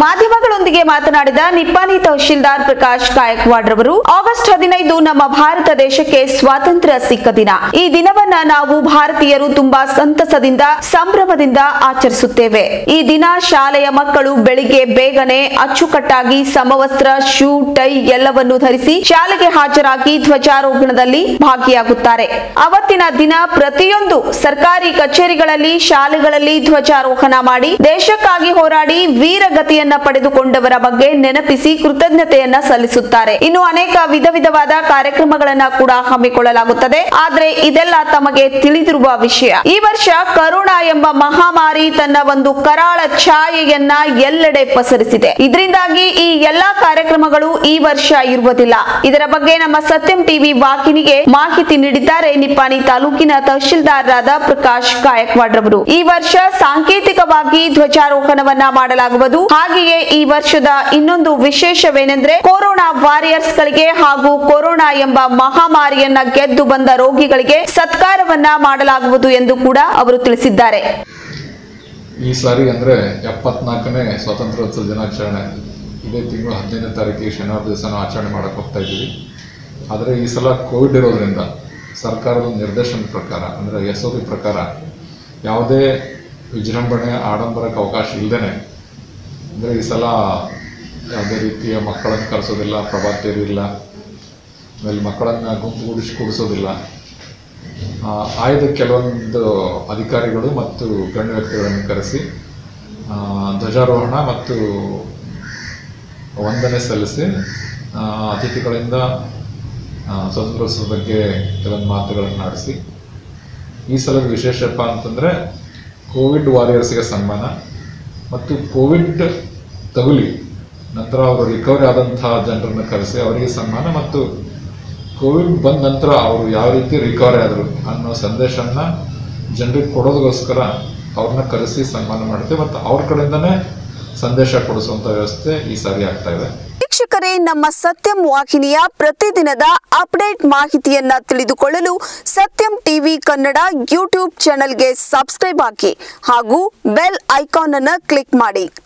ಮಾಧ್ಯಮಗಳೊಂದಿಗೆ ಮಾತನಾಡಿದ ನಿಪ್ಪಾಣಿ ತಹಶೀಲ್ದಾರ್ ಪ್ರಕಾಶ್ ಗಾಯಕ್ವಾಡ್ ರವರು ಆಗಸ್ಟ್ ಹದಿನೈದು ನಮ್ಮ ಭಾರತ ದೇಶಕ್ಕೆ ಸ್ವಾತಂತ್ರ್ಯ ಸಿಕ್ಕ ದಿನ ಈ ದಿನವನ್ನ ನಾವು ಭಾರತೀಯರು ತುಂಬಾ ಸಂತಸದಿಂದ ಸಂಭ್ರಮದಿಂದ ಆಚರಿಸುತ್ತೇವೆ ಈ ದಿನ ಶಾಲೆಯ ಮಕ್ಕಳು ಬೆಳಿಗ್ಗೆ ಬೇಗನೆ ಅಚ್ಚುಕಟ್ಟಾಗಿ ಸಮವಸ್ತ್ರ ಶೂ ಟೈ ಎಲ್ಲವನ್ನು ಧರಿಸಿ ಶಾಲೆಗೆ ಹಾಜರಾಗಿ ಧ್ವಜಾರೋಹಣದಲ್ಲಿ ಭಾಗಿಯಾಗುತ್ತಾರೆ ಅವತ್ತಿನ ದಿನ ಪ್ರತಿಯೊಂದು ಸರ್ಕಾರಿ ಕಚೇರಿಗಳಲ್ಲಿ ಶಾಲೆಗಳಲ್ಲಿ ಧ್ವಜಾರೋಹಣ ಮಾಡಿ ದೇಶಕ್ಕಾಗಿ ಹೋರಾಡಿ ವೀರಗತಿಯನ್ನ ಪಡೆದುಕೊಂಡವರ ಬಗ್ಗೆ ನೆನಪಿಸಿ ಕೃತಜ್ಞತೆಯನ್ನ ಸಲ್ಲಿಸುತ್ತಾರೆ ಇನ್ನು ಅನೇಕ ವಿಧ ವಿಧವಾದ ಕಾರ್ಯಕ್ರಮಗಳನ್ನ ಕೂಡ ಹಮ್ಮಿಕೊಳ್ಳಲಾಗುತ್ತದೆ ಆದ್ರೆ ಇದೆಲ್ಲ ತಮಗೆ ತಿಳಿದಿರುವ ವಿಷಯ ಈ ವರ್ಷ ಕರೋನಾ ಎಂಬ ಮಹಾಮಾರಿ ತನ್ನ ಒಂದು ಕರಾಳ ಛಾಯೆಯನ್ನ ಎಲ್ಲೆಡೆ ಪಸರಿಸಿದೆ ಇದರಿಂದಾಗಿ ಈ ಎಲ್ಲಾ ಕಾರ್ಯಕ್ರಮಗಳು ಈ ವರ್ಷ ಇರುವುದಿಲ್ಲ ಇದರ ಬಗ್ಗೆ ನಮ್ಮ ಸತ್ಯಂ ಟಿವಿ ವಾಹಿನಿಗೆ ಮಾಹಿತಿ ನೀಡಿದ್ದಾರೆ ನಿಪ್ಪಾಣಿ ತಾಲೂಕಿನ ತಹಶೀಲ್ದಾರರಾದ ಪ್ರಕಾಶ್ ಗಾಯಕ್ವಾಡ್ ರವರು ಈ ವರ್ಷ ಸಾಂಕೇತಿಕವಾಗಿ ಧ್ವಜಾರೋಹಣವನ್ನ ಮಾಡಲಾಗುವುದು ಹಾಗೆಯೇ ಈ ವರ್ಷದ ಇನ್ನೊಂದು ವಿಶೇಷವೇನೆಂದ್ರೆ ಕೊರೋನಾ ವಾರಿಯರ್ಸ್ ಗಳಿಗೆ ಹಾಗೂ ಕೊರೋನಾ ಎಂಬ ಮಹಾಮಾರಿಯನ್ನ ಗೆದ್ದು ಬಂದ ರೋಗಿಗಳಿಗೆ ಸತ್ಕಾರವನ್ನ ಮಾಡಲಾಗುವುದು ಎಂದು ಕೂಡ ಅವರು ತಿಳಿಸಿದ್ದಾರೆ ಈ ಸಾರಿ ಅಂದರೆ ಎಪ್ಪತ್ನಾಲ್ಕನೇ ಸ್ವಾತಂತ್ರ್ಯೋತ್ಸವ ದಿನಾಚರಣೆ ಇದೇ ತಿಂಗಳು ಹದಿನೈದನೇ ತಾರೀಕಿಗೆ ಶನಿವಾರ ದಿವಸ ನಾವು ಆಚರಣೆ ಮಾಡಕ್ಕೆ ಹೋಗ್ತಾ ಇದ್ದೀವಿ ಆದರೆ ಈ ಸಲ ಕೋವಿಡ್ ಇರೋದ್ರಿಂದ ಸರ್ಕಾರದ ನಿರ್ದೇಶನದ ಪ್ರಕಾರ ಅಂದರೆ ಎಸ್ ಒ ಪಿ ಪ್ರಕಾರ ಯಾವುದೇ ವಿಜೃಂಭಣೆ ಆಡಂಬರಕ್ಕೆ ಅವಕಾಶ ಇಲ್ಲದೇ ಅಂದರೆ ಈ ಸಲ ಯಾವುದೇ ರೀತಿಯ ಮಕ್ಕಳನ್ನು ಕರೆಸೋದಿಲ್ಲ ಪ್ರಭಾತೇರು ಇಲ್ಲ ಆಮೇಲೆ ಮಕ್ಕಳನ್ನು ಗುಂಪುಗೂಡಿಸಿ ಕೂಡಿಸೋದಿಲ್ಲ ಆ, ಆಯ್ದ ಕೆಲವೊಂದು ಅಧಿಕಾರಿಗಳು ಮತ್ತು ಗಣ್ಯ ವ್ಯಕ್ತಿಗಳನ್ನು ಕರೆಸಿ ಆ, ಧ್ವಜಾರೋಹಣ ಮತ್ತು ವಂದನೆ ಸಲ್ಲಿಸಿ ಆ, ಅತಿಥಿಗಳಿಂದ ಆ, ಸ್ವಾತಂತ್ರ್ಯೋತ್ಸವದ ಬಗ್ಗೆ ಕೆಲವೊಂದು ಮಾತುಗಳನ್ನು ಆಡಿಸಿ ಈ ಸಲದ ವಿಶೇಷಪ್ಪ ಅಂತಂದರೆ ಕೋವಿಡ್ ವಾರಿಯರ್ಸ್ಗೆ ಸನ್ಮಾನ ಮತ್ತು ಕೋವಿಡ್ ತಗುಲಿ ನಂತರ ಅವರು ರಿಕವರಿ ಆದಂತಹ ಜನರನ್ನು ಕರೆಸಿ ಅವರಿಗೆ ಸನ್ಮಾನ ಮತ್ತು ಕೋವಿಡ್ ಬಂದ ನಂತರ ಅವರು ಯಾವ ರೀತಿ ರಿಕವರಿ ಆದರು ಅನ್ನೋ ಸಂದೇಶನ ಜನರಿಗೆ ಕೊಡೋದಕ್ಕೋಸ್ಕರ ಅವ್ರನ್ನ ಕರೆಸಿ ಸನ್ಮಾನ ಮಾಡ್ತೀವಿ ಮತ್ತು ಅವ್ರ ಕಡೆಯಿಂದನೇ ಸಂದೇಶ ಕೊಡಿಸುವಂಥ ವ್ಯವಸ್ಥೆ ಈ ಸಾರಿ ಆಗ್ತಾ ಇದೆ ವೀಕ್ಷಕರೇ ನಮ್ಮ ಸತ್ಯಂ ವಾಹಿನಿಯ ಪ್ರತಿದಿನದ ಅಪ್ಡೇಟ್ ಮಾಹಿತಿಯನ್ನ ತಿಳಿದುಕೊಳ್ಳಲು ಸತ್ಯಂ ಟಿವಿ ಕನ್ನಡ ಯೂಟ್ಯೂಬ್ ಚಾನೆಲ್ಗೆ ಸಬ್ಸ್ಕ್ರೈಬ್ ಹಾಕಿ ಹಾಗೂ ಬೆಲ್ ಐಕಾನ್ ಅನ್ನು ಕ್ಲಿಕ್ ಮಾಡಿ